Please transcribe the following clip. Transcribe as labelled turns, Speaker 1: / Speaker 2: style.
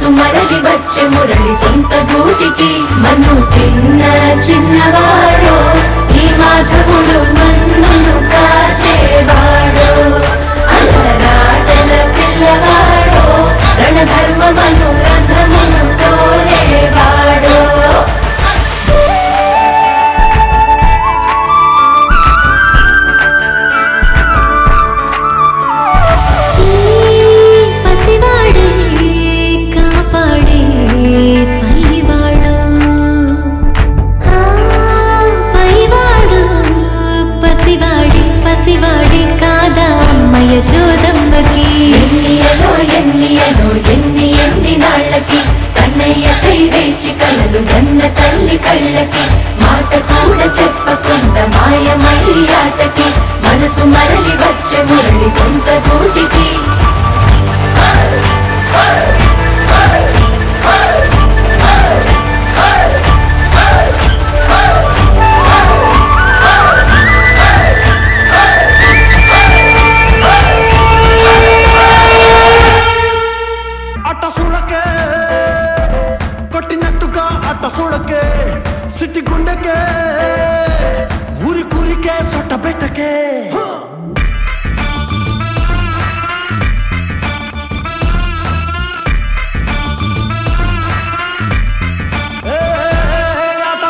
Speaker 1: మనసు మరలి వచ్చే మురళి సొంత గూటికి మన్ను తిన్న చిన్నవాడో ఈ మాధవుడు మన్నును కాచేవాడో అలరాటల పిల్లవాడో రణధర్మమను రథమును తోలేవాడో
Speaker 2: పసివాడే కాపాడే పైవాడు ఆ పైవాడు పసివాడి పసివాడి కాదా అమ్మయ్య శోదమ్మకి
Speaker 1: ఎన్నియలో ఎన్నియలో ఎన్ని ఎన్ని నాళ్ళకి కన్నయ్యకై వేచి కలలు కన్న తల్లి కళ్ళకి మాట కూడా చెప్పకుండా మాయమై ఆటకి మనసు మరలి వచ్చే మురళి సొంత గూటి